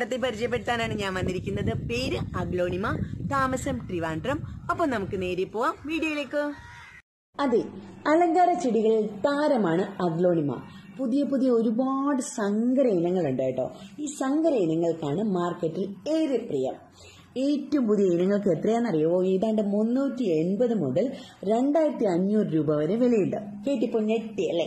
മരത്തെ പരിചയപ്പെടുത്താനാണ് ഞാൻ വന്നിരിക്കുന്നത് പേര് അഗ്ലോണിമ താമസം ട്രിവാൻഡ്രം അപ്പൊ നമുക്ക് നേരെ പോവാം വീഡിയോയിലേക്ക് അതെ അലങ്കാര ചെടികളിൽ താരമാണ് അഗ്ലോണിമ പുതിയ പുതിയ ഒരുപാട് സങ്കര ഇനങ്ങളുണ്ട് കേട്ടോ ഈ സങ്കര ഇനങ്ങൾക്കാണ് മാർക്കറ്റിൽ ഏറെ പ്രിയം ഏറ്റവും പുതിയ ഇനങ്ങൾക്ക് എത്രയാണെന്നറിയോ ഏതാണ്ട് മുന്നൂറ്റി എൺപത് മുതൽ രണ്ടായിരത്തി അഞ്ഞൂറ് രൂപ വരെ വിലയുണ്ട് കേട്ടിപ്പോ ഞെട്ടി അല്ലേ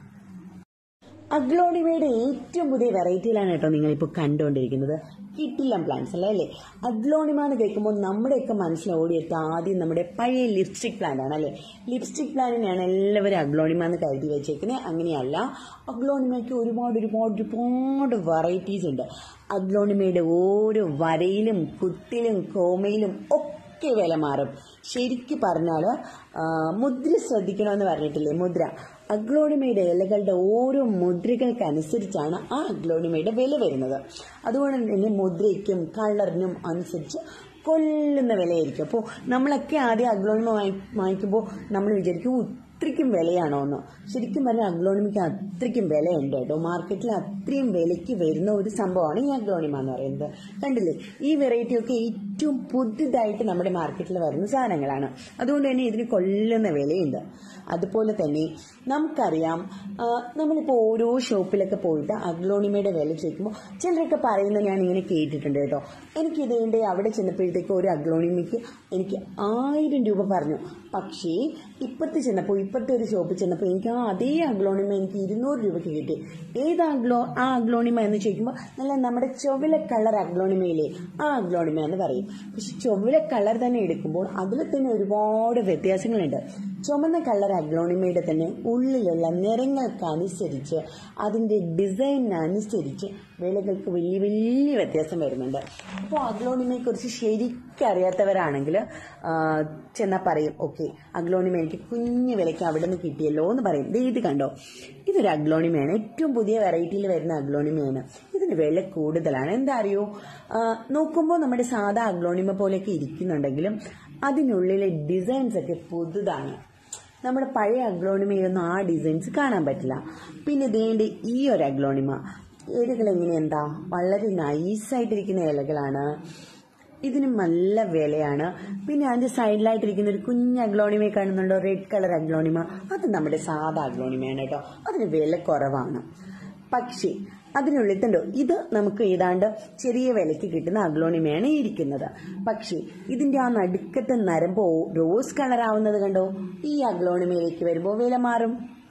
അഗ്ലോണിമയുടെ ഏറ്റവും പുതിയ വെറൈറ്റിയിലാണ് കേട്ടോ നിങ്ങളിപ്പോൾ കണ്ടുകൊണ്ടിരിക്കുന്നത് കിട്ടില്ലം പ്ലാന്റ്സ് അല്ലേ അല്ലേ അഗ്ലോണിമ എന്ന് കേൾക്കുമ്പോൾ നമ്മുടെയൊക്കെ മനസ്സിൽ ഓടിയെത്തുക ആദ്യം നമ്മുടെ പഴയ ലിപ്സ്റ്റിക് പ്ലാന്റ് ആണ് അല്ലേ ലിപ്സ്റ്റിക് പ്ലാന്റിനെയാണ് എല്ലാവരും അഗ്ലോണിമ എന്ന് കരുതി വെച്ചേക്കുന്നത് അങ്ങനെയല്ല അഗ്ലോണിമയ്ക്ക് ഒരുപാട് ഒരുപാട് ഒരുപാട് വെറൈറ്റീസ് ഉണ്ട് അഗ്ലോണിമയുടെ ഓരോ വരയിലും കുത്തിലും കോമയിലും ഒക്കെ വില മാറും ശരിക്ക് പറഞ്ഞാൽ മുദ്ര ശ്രദ്ധിക്കണമെന്ന് പറഞ്ഞിട്ടില്ലേ മുദ്ര അഗ്ലോണിമയുടെ ഇലകളുടെ ഓരോ മുദ്രകൾക്കനുസരിച്ചാണ് ആ അഗ്ലോണിമയുടെ വില വരുന്നത് അതുകൊണ്ട് തന്നെ മുദ്രയ്ക്കും കളറിനും അനുസരിച്ച് കൊല്ലുന്ന വിലയായിരിക്കും അപ്പോൾ നമ്മളൊക്കെ ആദ്യം അഗ്ലോണിമ വാങ്ങിക്കുമ്പോൾ നമ്മൾ വിചാരിക്കും അത്രയ്ക്കും വിലയാണോ എന്ന് ശരിക്കും പറഞ്ഞാൽ അഗ്ലോണിമയ്ക്ക് അത്രയ്ക്കും വിലയുണ്ട് കേട്ടോ മാർക്കറ്റിൽ അത്രയും വിലയ്ക്ക് വരുന്ന ഒരു സംഭവമാണ് ഈ അഗ്ലോണിമ എന്ന് പറയുന്നത് കണ്ടില്ലേ ഈ വെറൈറ്റി ഒക്കെ ഏറ്റവും പുതുതായിട്ട് നമ്മുടെ മാർക്കറ്റിൽ വരുന്ന സാധനങ്ങളാണ് അതുകൊണ്ട് തന്നെ ഇതിന് കൊല്ലുന്ന വിലയുണ്ട് അതുപോലെ തന്നെ നമുക്കറിയാം ആ, നമ്മളിപ്പോൾ ഓരോ ഷോപ്പിലൊക്കെ പോയിട്ട് അഗ്ലോണിമയുടെ വില ചോദിക്കുമ്പോൾ ചിലരൊക്കെ പറയുന്നത് ഞാൻ ഇങ്ങനെ കേട്ടിട്ടുണ്ട് കേട്ടോ എനിക്ക് ഇതേണ്ട അവിടെ ചെന്നപ്പോഴത്തേക്ക് ഒരു അഗ്ലോണിമയ്ക്ക് എനിക്ക് ആയിരം രൂപ പറഞ്ഞു പക്ഷേ ഇപ്പത്തെ ചെന്നപ്പോൾ ഇപ്പത്തെ ഒരു ഷോപ്പിൽ ചെന്നപ്പോൾ എനിക്ക് ആ അതേ അഗ്ലോണിമ എനിക്ക് ഇരുന്നൂറ് രൂപയ്ക്ക് കിട്ടി ഏത് അഗ്ലോ ആ അഗ്ലോണിമ എന്ന് ചോദിക്കുമ്പോൾ നല്ല നമ്മുടെ ചൊവ്വല കളർ അഗ്ലോണിമയിലെ ആ അഗ്ലോണിമ എന്ന് പറയും പക്ഷെ ചൊവ്വല കളർ തന്നെ എടുക്കുമ്പോൾ അതിൽ തന്നെ ഒരുപാട് വ്യത്യാസങ്ങളുണ്ട് ചുമന്ന കളർ അഗ്ലോണിമയുടെ തന്നെ ഉള്ളിലുള്ള നിറങ്ങൾക്കനുസരിച്ച് അതിന്റെ ഡിസൈനിനനുസരിച്ച് വിലകൾക്ക് വലിയ വലിയ വ്യത്യാസം വരുന്നുണ്ട് അപ്പോൾ അഗ്ലോണിമയെ കുറിച്ച് ശരിക്കും അറിയാത്തവരാണെങ്കിൽ ചെന്നാൽ പറയും ഓക്കെ അഗ്ലോണിമ എനിക്ക് കുഞ്ഞു വിലയ്ക്ക് അവിടെ നിന്ന് കിട്ടിയല്ലോ എന്ന് പറയും ദേ ഇത് കണ്ടോ ഇതൊരു അഗ്ലോണിമയാണ് ഏറ്റവും പുതിയ വെറൈറ്റിയിൽ വരുന്ന അഗ്ലോണിമയാണ് ഇതിന് വില കൂടുതലാണ് എന്താ അറിയോ ആ, നോക്കുമ്പോൾ നമ്മുടെ സാധാ അഗ്ലോണിമ പോലെയൊക്കെ ഇരിക്കുന്നുണ്ടെങ്കിലും അതിനുള്ളിലെ ഡിസൈൻസ് ഒക്കെ പുതുതാണ് നമ്മുടെ പഴയ അഗ്ലോണിമയിലൊന്നും ആ ഡിസൈൻസ് കാണാൻ പറ്റില്ല പിന്നെ ഇതേണ്ട ഈ ഒരു അഗ്ലോണിമ ഇലകൾ എങ്ങനെ എന്താ വളരെ നൈസായിട്ടിരിക്കുന്ന ഇലകളാണ് ഇതിന് നല്ല വിലയാണ് പിന്നെ അതിന്റെ സൈഡിലായിട്ടിരിക്കുന്ന ഒരു കുഞ്ഞ് അഗ്ലോണിമയെ കാണുന്നുണ്ടോ റെഡ് കളർ അഗ്ലോണിമ അത് നമ്മുടെ സാധാ അഗ്ലോണിമയാണ് കേട്ടോ അതിന് വില കുറവാണ് പക്ഷേ അതിനുള്ളിൽ കണ്ടോ ഇത് നമുക്ക് ഏതാണ്ട് ചെറിയ വിലയ്ക്ക് കിട്ടുന്ന അഗ്ലോണിമയാണ് ഈ ഇരിക്കുന്നത് പക്ഷേ ഇതിന്റെ ആ നടുക്കത്തെ നരമ്പോ റോസ് കളർ ആവുന്നത് കണ്ടോ ഈ അഗ്ലോണിമയിലേക്ക് വരുമ്പോൾ വില മാറും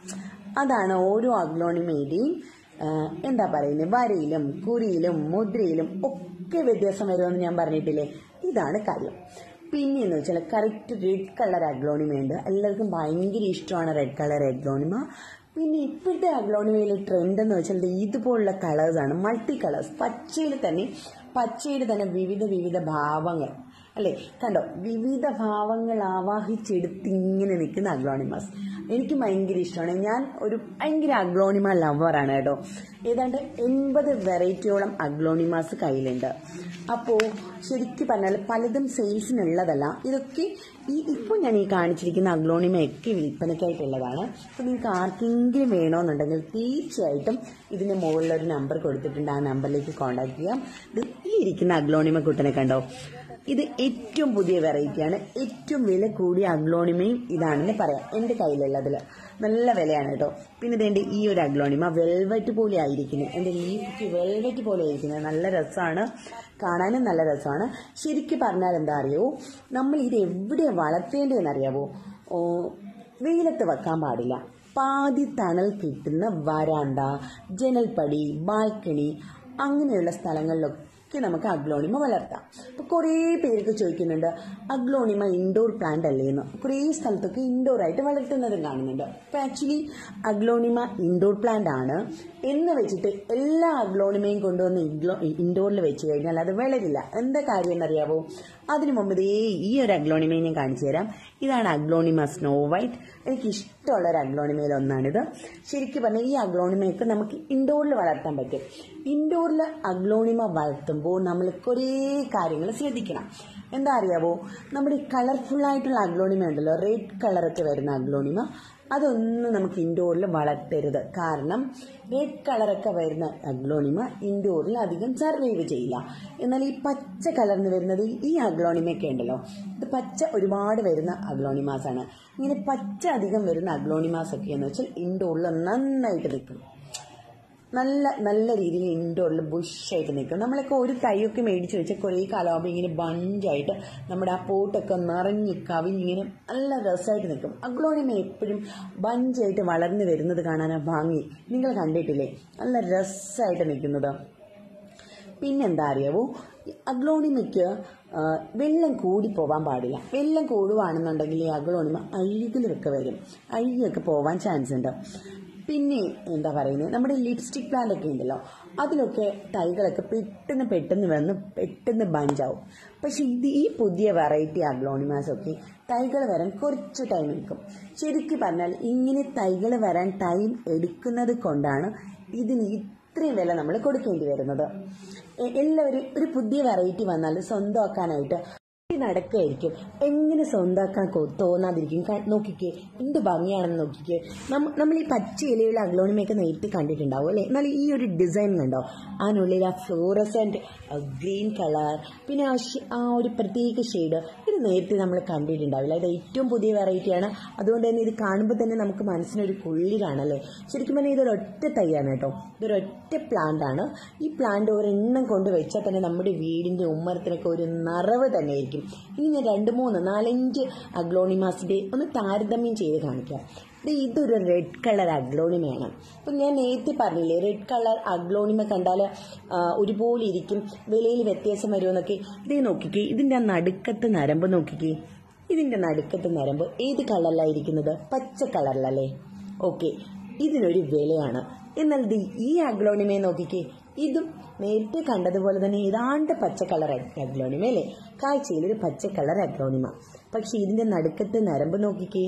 അതാണ് ഓരോ അഗ്ലോണിമയുടെയും ആ, എന്താ പറയുന്നത് വരയിലും കുറിയിലും മുദ്രയിലും ഒക്കെ വ്യത്യാസം വരുമെന്ന് ഞാൻ പറഞ്ഞിട്ടില്ലേ ഇതാണ് കാര്യം പിന്നെയെന്ന് വെച്ചാൽ കറക്റ്റ് റെഡ് കളർ അഗ്ലോണിമയുണ്ട് എല്ലാവർക്കും ഭയങ്കര ഇഷ്ടമാണ് റെഡ് കളർ അഗ്ലോണിമ പിന്നെ ഇപ്പോഴത്തെ അഗ്ലോണിമയിലെ ട്രെൻഡ് എന്ന് വെച്ചാൽ ദേ ഇതുപോലുള്ള കളേഴ്സ് ആണ് മൾട്ടി കളേഴ്സ് പച്ചയിൽ തന്നെ പച്ചയിൽ തന്നെ വിവിധ വിവിധ ഭാവങ്ങൾ അല്ലെ കണ്ടോ വിവിധ ഭാവങ്ങൾ ആവാഹിച്ചെടുത്ത് ഇങ്ങനെ നിൽക്കുന്ന അഗ്ലോണിമസ് എനിക്ക് ഭയങ്കര ഇഷ്ടമാണ് ഞാൻ ഒരു ഭയങ്കര അഗ്ലോണിമ ലവറാണ് കേട്ടോ ഏതാണ്ട് എൺപത് വെറൈറ്റിയോളം അഗ്ലോണിമാസ് കയ്യിലുണ്ട് അപ്പോൾ ശരിക്കും പറഞ്ഞാൽ പലതും സെയിൽസിനുള്ളതല്ല ഇതൊക്കെ ഈ ഇപ്പോൾ ഞാൻ ഈ കാണിച്ചിരിക്കുന്ന അഗ്ലോണിമയൊക്കെ വിൽപ്പനയ്ക്കായിട്ടുള്ളതാണ് അപ്പോൾ നിങ്ങൾക്ക് ആർക്കെങ്കിലും വേണമെന്നുണ്ടെങ്കിൽ തീർച്ചയായിട്ടും ഇതിന് മുകളിൽ ഒരു നമ്പർ കൊടുത്തിട്ടുണ്ട് ആ നമ്പറിലേക്ക് കോൺടാക്ട് ചെയ്യാം ഇത് ഈ ഇരിക്കുന്ന അഗ്ലോണിമ കുട്ടനെ കണ്ടോ ഇത് ഏറ്റവും പുതിയ വെറൈറ്റിയാണ് ഏറ്റവും വില കൂടിയ അഗ്ലോണിമയും ഇതാണെന്ന് പറയാം എൻ്റെ കയ്യിലുള്ളതിൽ നല്ല വിലയാണ് കേട്ടോ പിന്നെ ഇതെന്റെ ഈ ഒരു അഗ്ലോണിമ വെൽവെറ്റ് പോലെ ആയിരിക്കുന്നത് എൻ്റെ ലീഫിക്ക് വെൽവെറ്റ് പോലെ ആയിരിക്കുന്നത് നല്ല രസമാണ് കാണാനും നല്ല രസമാണ് ശരിക്കും പറഞ്ഞാൽ എന്താ അറിയോ നമ്മൾ ഇത് എവിടെ വളർത്തേണ്ടതെന്ന് അറിയാവോ ഓ വെയിലത്ത് വെക്കാൻ പാടില്ല പാതി തണൽ കിട്ടുന്ന വരാന്ത ജനൽപ്പടി ബാൽക്കണി അങ്ങനെയുള്ള സ്ഥലങ്ങളിലൊക്കെ നമുക്ക് അഗ്ലോണിമ വളർത്താം അപ്പൊ കുറേ പേർക്ക് ചോദിക്കുന്നുണ്ട് അഗ്ലോണിമ ഇൻഡോർ പ്ലാന്റ് അല്ലേ എന്ന് കുറേ സ്ഥലത്തൊക്കെ ഇൻഡോർ ആയിട്ട് വളർത്തുന്നതും കാണുന്നുണ്ട് അപ്പൊ ആക്ച്വലി അഗ്ലോണിമ ഇൻഡോർ പ്ലാന്റ് ആണ് എന്ന് വെച്ചിട്ട് എല്ലാ അഗ്ലോണിമയും കൊണ്ടുവന്ന് ഇഗ്ലോ ഇൻഡോറിൽ വെച്ച് കഴിഞ്ഞാൽ അത് വളരില്ല എന്താ കാര്യം എന്നറിയാവോ അതിനു മുമ്പ് ദേ ഈ ഒരു അഗ്ലോണിമയെ ഞാൻ കാണിച്ചു തരാം ഇതാണ് അഗ്ലോണിമ സ്നോ വൈറ്റ് എനിക്ക് ഇഷ്ടമുള്ള ഒരു അഗ്ലോണിമയിൽ ഒന്നാണിത് ശരിക്കും പറഞ്ഞാൽ ഈ അഗ്ലോണിമയൊക്കെ നമുക്ക് ഇൻഡോറിൽ വളർത്താൻ പറ്റും ഇൻഡോറിൽ അഗ്ലോണിമ വളർത്തുമ്പോൾ നടുമ്പോൾ നമ്മൾ കുറേ കാര്യങ്ങൾ ശ്രദ്ധിക്കണം എന്താ അറിയാവോ നമ്മുടെ കളർഫുൾ ആയിട്ടുള്ള അഗ്ലോണിമ ഉണ്ടല്ലോ റെഡ് കളറൊക്കെ വരുന്ന അഗ്ലോണിമ അതൊന്നും നമുക്ക് ഇൻഡോറിൽ വളർത്തരുത് കാരണം റെഡ് കളറൊക്കെ വരുന്ന അഗ്ലോണിമ ഇൻഡോറിൽ അധികം സർവൈവ് ചെയ്യില്ല എന്നാൽ ഈ പച്ച കളറിന് വരുന്നത് ഈ അഗ്ലോണിമയൊക്കെ ഉണ്ടല്ലോ ഇത് പച്ച ഒരുപാട് വരുന്ന അഗ്ലോണിമാസ് ആണ് ഇങ്ങനെ പച്ച അധികം വരുന്ന അഗ്ലോണിമാസ് ഒക്കെ എന്ന് വെച്ചാൽ ഇൻഡോറിൽ നന്നായിട്ട് നിൽക്കും നല്ല നല്ല രീതിയിൽ ഇൻഡോറിൽ ബുഷായിട്ട് നിൽക്കും നമ്മളൊക്കെ ഒരു തൈയൊക്കെ മേടിച്ച് വെച്ചാൽ കുറേ കാലമാകുമ്പോൾ ഇങ്ങനെ ബഞ്ചായിട്ട് നമ്മുടെ ആ പോട്ടൊക്കെ നിറഞ്ഞ് കവിഞ്ഞിങ്ങനെ നല്ല രസമായിട്ട് നിൽക്കും അഗ്ലോണിമ എപ്പോഴും ബഞ്ചായിട്ട് വളർന്നു വരുന്നത് കാണാനാ ഭംഗി നിങ്ങൾ കണ്ടിട്ടില്ലേ നല്ല രസമായിട്ട് നിൽക്കുന്നത് പിന്നെന്താ അറിയാവോ അഗ്ലോണിമയ്ക്ക് ആ, വെള്ളം കൂടി പോവാൻ പാടില്ല വെള്ളം കൂടുവാണെന്നുണ്ടെങ്കിൽ ഈ അഗ്ലോണിമ അഴുകിലൊക്കെ വരും അഴുകിയൊക്കെ പോവാൻ ചാൻസ് ഉണ്ട് പിന്നെ എന്താ പറയുന്നത് നമ്മുടെ ലിപ്സ്റ്റിക് പ്ലാന്റ് ഒക്കെ ഉണ്ടല്ലോ അതിലൊക്കെ തൈകളൊക്കെ പെട്ടെന്ന് പെട്ടെന്ന് വന്ന് പെട്ടെന്ന് ബഞ്ചാവും പക്ഷെ ഇത് ഈ പുതിയ വെറൈറ്റി അഗ്ലോണിമാസ് ഒക്കെ തൈകൾ വരാൻ കുറച്ച് ടൈം എടുക്കും ശരിക്കും പറഞ്ഞാൽ ഇങ്ങനെ തൈകൾ വരാൻ ടൈം എടുക്കുന്നത് കൊണ്ടാണ് ഇതിന് ഇത്രയും വില നമ്മൾ കൊടുക്കേണ്ടി വരുന്നത് എ- എല്ലാവരും ഒരു പുതിയ വെറൈറ്റി വന്നാൽ സ്വന്തമാക്കാനായിട്ട് നടക്കുകയായിരിക്കും എങ്ങനെ സ്വന്തമാക്കാൻ കൊ- തോന്നാതിരിക്കും ക- നോക്കിക്കേ എന്ത് ഭംഗിയാണെന്ന് നോക്കിക്കേ നമ്മ- നമ്മൾ ഈ പച്ച ഇലയുള്ള അഗ്ലോണിമയൊക്കെ നേരിട്ട് കണ്ടിട്ടുണ്ടാവും അല്ലേ എന്നാൽ ഈ ഒരു ഡിസൈൻ കണ്ടോ അതിനുള്ളിൽ ആ ഫ്ലോറസെന്റ് ഗ്രീൻ കളർ പിന്നെ ആ ഷെ- ആ ഒരു പ്രത്യേക ഷെയ്ഡ് ഇത് നേരത്തെ നമ്മൾ കണ്ടിട്ടുണ്ടാവില്ല ഇത് ഏറ്റവും പുതിയ വെറൈറ്റിയാണ് അതുകൊണ്ട് തന്നെ ഇത് കാണുമ്പോൾ തന്നെ നമുക്ക് മനസ്സിനൊരു കുള്ളിലാണല്ലേ ശരിക്കും പറഞ്ഞാൽ ഇതൊരു ഒറ്റ തൈയാണ് കേട്ടോ ഇതൊരു ഒറ്റ പ്ലാന്റ് ആണ് ഈ പ്ലാന്റ് ഒരെണ്ണം കൊണ്ട് വെച്ചാൽ തന്നെ നമ്മുടെ വീടിന്റെ ഉമ്മരത്തിനൊക്കെ ഒരു നിറവ് തന്നെ ആയിരിക്കും ഇനി ഞാൻ രണ്ട് മൂന്ന് നാലഞ്ച് അഗ്ലോണിമാസിന്റെ ഒന്ന് താരതമ്യം ചെയ്ത് കാണിക്കാം ദേ ഇതൊരു റെഡ് കളർ അഗ്ലോണിമയാണ് അപ്പൊ ഞാൻ നേരത്തെ പറഞ്ഞില്ലേ റെഡ് കളർ അഗ്ലോണിമ കണ്ടാൽ ഒരുപോലെ ഇരിക്കും വിലയിൽ വ്യത്യാസം വരുമെന്നൊക്കെ ഇതേ നോക്കിക്കേ ഇതിന്റെ ആ നടുക്കത്തെ നരമ്പ് നോക്കിക്കേ ഇതിന്റെ നടുക്കത്തെ നരമ്പ് ഏത് കളറിലായിരിക്കുന്നത് പച്ച കളറിലല്ലേ ഓക്കെ ഇതിനൊരു വിലയാണ് എന്നാൽ ദേ ഈ അഗ്ലോണിമയെ നോക്കിക്കേ ഇതും നേരത്തെ കണ്ടതുപോലെ തന്നെ ഏതാണ്ട് പച്ച കളർ അഗ്ലോണിമ അല്ലേ കാഴ്ചയിൽ ഒരു പച്ച കളർ അഗ്ലോണിമ പക്ഷെ ഇതിന്റെ നടുക്കത്തെ നരമ്പ് നോക്കിക്കേ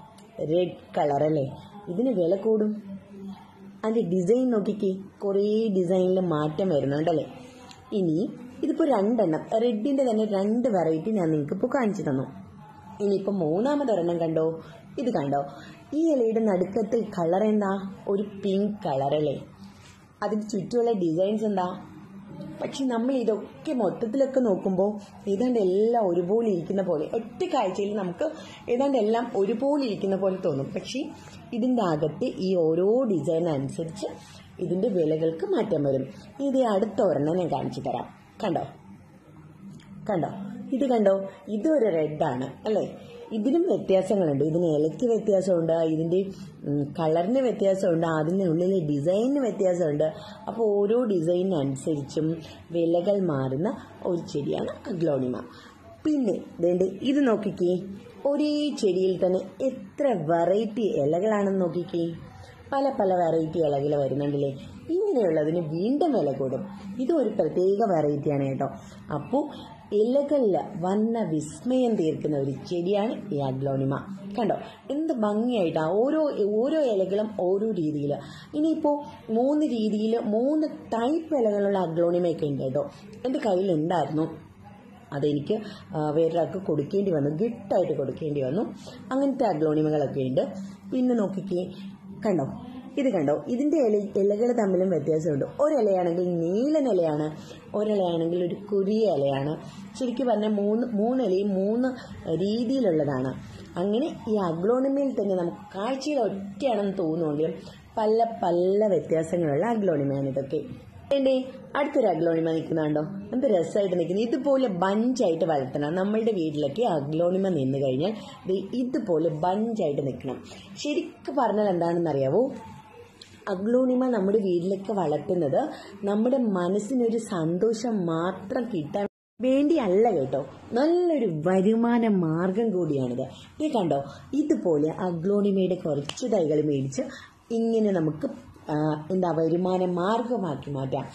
റെഡ് കളർ അല്ലേ ഇതിന് വില കൂടും അതിന്റെ ഡിസൈൻ നോക്കിക്കേ കുറേ ഡിസൈനിൽ മാറ്റം വരുന്നുണ്ടല്ലേ ഇനി ഇതിപ്പോ രണ്ടെണ്ണം റെഡിന്റെ തന്നെ രണ്ട് വെറൈറ്റി ഞാൻ നിങ്ങൾക്ക് ഇപ്പോൾ കാണിച്ചു തന്നു ഇനിയിപ്പോ മൂന്നാമതൊരെണ്ണം കണ്ടോ ഇത് കണ്ടോ ഈ ഇലയുടെ നടുക്കത്തെ കളർ എന്താ ഒരു പിങ്ക് കളർ അല്ലേ അതിന് ചുറ്റുമുള്ള ഡിസൈൻസ് എന്താ പക്ഷെ നമ്മൾ ഇതൊക്കെ മൊത്തത്തിലൊക്കെ നോക്കുമ്പോൾ ഏതാണ്ട് എല്ലാം ഒരുപോലെ ഇരിക്കുന്ന പോലെ ഒറ്റ കാഴ്ചയിൽ നമുക്ക് ഏതാണ്ട് എല്ലാം ഒരുപോലെ ഇരിക്കുന്ന പോലെ തോന്നും പക്ഷെ ഇതിന്റെ അകത്ത് ഈ ഓരോ ഡിസൈൻ അനുസരിച്ച് ഇതിന്റെ വിലകൾക്ക് മാറ്റം വരും ഇത് അടുത്ത ഒരെണ്ണം ഞാൻ കാണിച്ചു തരാം കണ്ടോ കണ്ടോ ഇത് കണ്ടോ ഇതൊരു റെഡാണ് അല്ലേ ഇതിനും വ്യത്യാസങ്ങളുണ്ട് ഇതിന് ഇലയ്ക്ക് വ്യത്യാസമുണ്ട് ഇതിന്റെ ഉം, കളറിന് വ്യത്യാസമുണ്ട് അതിനുള്ളിലെ ഡിസൈനിന് വ്യത്യാസമുണ്ട് അപ്പോൾ ഓരോ ഡിസൈനിനനുസരിച്ചും വിലകൾ മാറുന്ന ഒരു ചെടിയാണ് അഗ്ലോണിമ പിന്നെ വേണ്ട ഇത് നോക്കിക്കേ ഒരേ ചെടിയിൽ തന്നെ എത്ര വെറൈറ്റി ഇലകളാണെന്ന് നോക്കിക്കേ പല പല വെറൈറ്റി ഇലകൾ വരുന്നുണ്ടല്ലേ ഇങ്ങനെയുള്ളതിന് വീണ്ടും വില കൂടും ഇത് ഒരു പ്രത്യേക വെറൈറ്റിയാണ് കേട്ടോ അപ്പോൾ ഇലകളിൽ വന്ന വിസ്മയം തീർക്കുന്ന ഒരു ചെടിയാണ് ഈ അഗ്ലോണിമ കണ്ടോ എന്ത് ഭംഗിയായിട്ടാ ഓരോ ഓരോ ഇലകളും ഓരോ രീതിയിൽ ഇനിയിപ്പോ മൂന്ന് രീതിയിൽ മൂന്ന് ടൈപ്പ് ഇലകളുള്ള അഗ്ലോണിമയൊക്കെ ഉണ്ട് കേട്ടോ എൻ്റെ കയ്യിൽ ഉണ്ടായിരുന്നു അതെനിക്ക് ആ, വേറൊരാൾക്ക് കൊടുക്കേണ്ടി വന്നു ഗിഫ്റ്റായിട്ട് കൊടുക്കേണ്ടി വന്നു അങ്ങനത്തെ അഗ്ലോണിമകളൊക്കെ ഉണ്ട് പിന്നെ നോക്കിക്കേ കണ്ടോ ഇത് കണ്ടോ ഇതിന്റെ ഇല ഇലകൾ തമ്മിലും വ്യത്യാസമുണ്ട് ഒരിലയാണെങ്കിൽ നീലൻ ഇലയാണ് ഒരിലയാണെങ്കിൽ ഒരു കുരിയ ഇലയാണ് ശരിക്കും പറഞ്ഞാൽ മൂന്ന് മൂന്ന് ഇലയും മൂന്ന് രീതിയിലുള്ളതാണ് അങ്ങനെ ഈ അഗ്ലോണിമയിൽ തന്നെ നമുക്ക് കാഴ്ചയിൽ ഒറ്റയാണെന്ന് തോന്നുമെങ്കിലും പല പല വ്യത്യാസങ്ങളുള്ള അഗ്ലോണിമയാണ് ഇതൊക്കെ എന്റെ അടുത്തൊരു അഗ്ലോണിമ നിൽക്കുന്നുണ്ടോ എന്ത് രസമായിട്ട് നിൽക്കുന്നത് ഇതുപോലെ ബഞ്ചായിട്ട് വളർത്തണം നമ്മളുടെ വീട്ടിലൊക്കെ അഗ്ലോണിമ നിന്ന് കഴിഞ്ഞാൽ ദേ ഇതുപോലെ ബഞ്ചായിട്ട് നിൽക്കണം ശരിക്കും പറഞ്ഞാൽ എന്താണെന്ന് അറിയാവോ അഗ്ലോണിമ നമ്മുടെ വീട്ടിലൊക്കെ വളർത്തുന്നത് നമ്മുടെ മനസ്സിനൊരു സന്തോഷം മാത്രം കിട്ടാൻ വേണ്ടിയല്ല കേട്ടോ നല്ലൊരു വരുമാന മാർഗം കൂടിയാണിത് ഇത് കണ്ടോ ഇതുപോലെ അഗ്ലോണിമയുടെ കുറച്ച് തൈകൾ മേടിച്ച് ഇങ്ങനെ നമുക്ക് ആ, എന്താ വരുമാന മാർഗമാക്കി മാറ്റാം ഇത്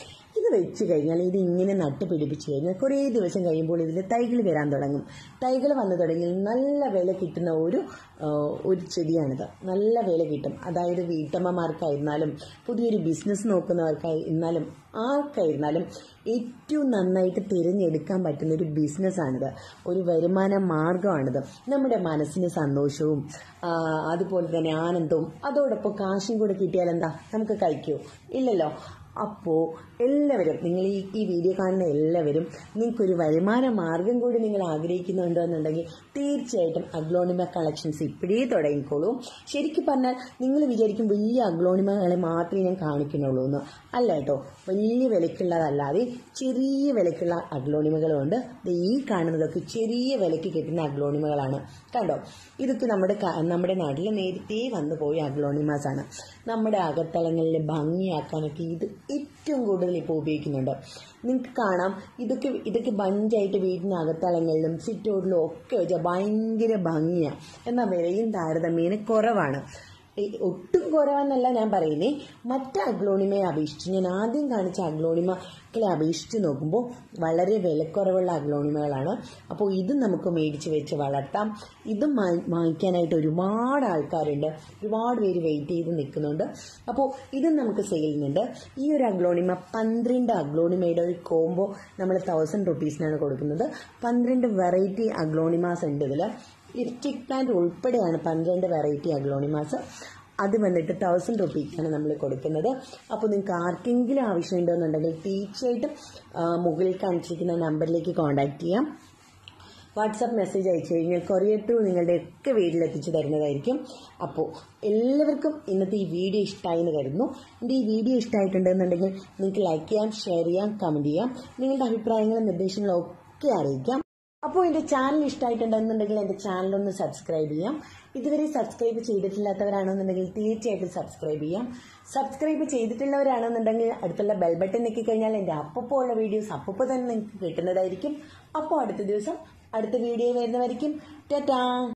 വെച്ച് കഴിഞ്ഞാൽ ഇത് ഇങ്ങനെ നട്ട് പിടിപ്പിച്ച് കഴിഞ്ഞാൽ കുറേ ദിവസം കഴിയുമ്പോൾ ഇതിൽ തൈകൾ വരാൻ തുടങ്ങും തൈകൾ വന്നു തുടങ്ങിയാൽ നല്ല വില കിട്ടുന്ന ഒരു ആ, ഒരു ചെടിയാണിത് നല്ല വില കിട്ടും അതായത് വീട്ടമ്മമാർക്കായിരുന്നാലും പുതിയൊരു ബിസിനസ് നോക്കുന്നവർക്കായി ഇരുന്നാലും ആർക്കായിരുന്നാലും ഏറ്റവും നന്നായിട്ട് തിരഞ്ഞെടുക്കാൻ പറ്റുന്ന ഒരു ബിസിനസ്സാണിത് ഒരു വരുമാന മാർഗമാണിത് നമ്മുടെ മനസ്സിന് സന്തോഷവും ആ, അതുപോലെ തന്നെ ആനന്ദവും അതോടൊപ്പം കാശും കൂടെ കിട്ടിയാൽ എന്താ നമുക്ക് കഴിക്കൂ ഇല്ലല്ലോ അപ്പോൾ എല്ലാവരും നിങ്ങൾ ഈ ഈ വീഡിയോ കാണുന്ന എല്ലാവരും നിങ്ങൾക്കൊരു വരുമാന മാർഗം കൂടി നിങ്ങൾ ആഗ്രഹിക്കുന്നുണ്ടോ എന്നുണ്ടെങ്കിൽ തീർച്ചയായിട്ടും അഗ്ലോണിമ കളക്ഷൻസ് ഇപ്പോഴേ തുടങ്ങിക്കോളൂ ശരിക്കും പറഞ്ഞാൽ നിങ്ങൾ വിചാരിക്കും വലിയ അഗ്ലോണിമകളെ മാത്രമേ ഞാൻ കാണിക്കുന്നുള്ളൂ എന്ന് അല്ല കേട്ടോ വലിയ വിലക്കുള്ളതല്ലാതെ ചെറിയ വിലക്കുള്ള അഗ്ലോണിമകളുണ്ട് ദേ ഈ കാണുന്നതൊക്കെ ചെറിയ വിലക്ക് കിട്ടുന്ന അഗ്ലോണിമകളാണ് കണ്ടോ ഇതൊക്കെ നമ്മുടെ ക- നമ്മുടെ നാട്ടിൽ നേരത്തെ വന്നു പോയ അഗ്ലോണിമാസ് ആണ് നമ്മുടെ അകത്തളങ്ങളിൽ ഭംഗിയാക്കാനൊക്കെ ഇത് ഏറ്റവും കൂടുതൽ ഇപ്പോൾ ഉപയോഗിക്കുന്നുണ്ട് നിങ്ങൾക്ക് കാണാം ഇതൊക്കെ ഇതൊക്കെ ബഞ്ചായിട്ട് വീടിന് അകത്തളങ്ങളിലും സിറ്റൗട്ടിലും ഒക്കെ വെച്ചാൽ ഭയങ്കര ഭംഗിയാണ് എന്നാൽ വിലയും താരതമ്യേന കുറവാണ് ഈ ഒട്ടും കുറവെന്നല്ല ഞാൻ പറയുന്നേ മറ്റ് അഗ്ലോണിമയെ അപേക്ഷിച്ച് ഞാൻ ആദ്യം കാണിച്ച അഗ്ലോണിമകളെ അപേക്ഷിച്ച് നോക്കുമ്പോൾ വളരെ വിലക്കുറവുള്ള അഗ്ലോണിമകളാണ് അപ്പോൾ ഇത് നമുക്ക് മേടിച്ച് വെച്ച് വളർത്താം ഇത് വാ- വാങ്ങിക്കാനായിട്ട് ഒരുപാട് ആൾക്കാരുണ്ട് ഒരുപാട് പേര് വെയിറ്റ് ചെയ്ത് നിൽക്കുന്നുണ്ട് അപ്പോൾ ഇതും നമുക്ക് സെയിൽ ചെയ്യുന്നുണ്ട് ഈ ഒരു അഗ്ലോണിമ പന്ത്രണ്ട് അഗ്ലോണിമയുടെ ഒരു കോംബോ നമ്മൾ തൗസൻഡ് റുപ്പീസിനാണ് കൊടുക്കുന്നത് പന്ത്രണ്ട് വെറൈറ്റി അഗ്ലോണിമാസ് ഉണ്ട് ഇതിൽ ലിപ്സ്റ്റിക് പ്ലാന്റ് ഉൾപ്പെടെയാണ് പന്ത്രണ്ട് വെറൈറ്റി അഗ്ലോണിമാസ് അത് വന്നിട്ട് തൗസൻഡ് റുപ്പീസാണ് നമ്മൾ കൊടുക്കുന്നത് അപ്പോൾ നിങ്ങൾക്ക് ആർക്കെങ്കിലും ആവശ്യമുണ്ടെന്നുണ്ടെങ്കിൽ തീർച്ചയായിട്ടും ആ, മുകളിൽ കാണിച്ചിരിക്കുന്ന നമ്പറിലേക്ക് കോൺടാക്ട് ചെയ്യാം വാട്സാപ്പ് മെസ്സേജ് അയച്ചു കഴിഞ്ഞാൽ കൊറിയർ ത്രൂ നിങ്ങളുടെ ഒക്കെ വീട്ടിൽ എത്തിച്ചു തരുന്നതായിരിക്കും അപ്പോൾ എല്ലാവർക്കും ഇന്നത്തെ ഈ വീഡിയോ ഇഷ്ടമായി എന്ന് കരുതുന്നു എൻ്റെ ഈ വീഡിയോ ഇഷ്ടമായിട്ടുണ്ടെന്നുണ്ടെങ്കിൽ നിങ്ങൾക്ക് ലൈക്ക് ചെയ്യാം ഷെയർ ചെയ്യാം കമൻറ്റ് ചെയ്യാം നിങ്ങളുടെ അഭിപ്രായങ്ങളും നിർദ്ദേശങ്ങളും ഒക്കെ അറിയിക്കാം അപ്പോൾ എൻ്റെ ചാനൽ ഇഷ്ടമായിട്ടുണ്ടെന്നുണ്ടെങ്കിൽ എൻ്റെ ചാനലൊന്ന് സബ്സ്ക്രൈബ് ചെയ്യാം ഇതുവരെ സബ്സ്ക്രൈബ് ചെയ്തിട്ടില്ലാത്തവരാണെന്നുണ്ടെങ്കിൽ തീർച്ചയായിട്ടും സബ്സ്ക്രൈബ് ചെയ്യാം സബ്സ്ക്രൈബ് ചെയ്തിട്ടുള്ളവരാണെന്നുണ്ടെങ്കിൽ അടുത്തുള്ള ബെൽ ബട്ടൺ ഞെക്കി കഴിഞ്ഞാൽ എൻ്റെ അപ്പപ്പോൾ ഉള്ള വീഡിയോസ് അപ്പപ്പോൾ തന്നെ നിങ്ങൾക്ക് കിട്ടുന്നതായിരിക്കും അപ്പോൾ അടുത്ത ദിവസം അടുത്ത വീഡിയോ വരുന്നതായിരിക്കും ടാറ്റാ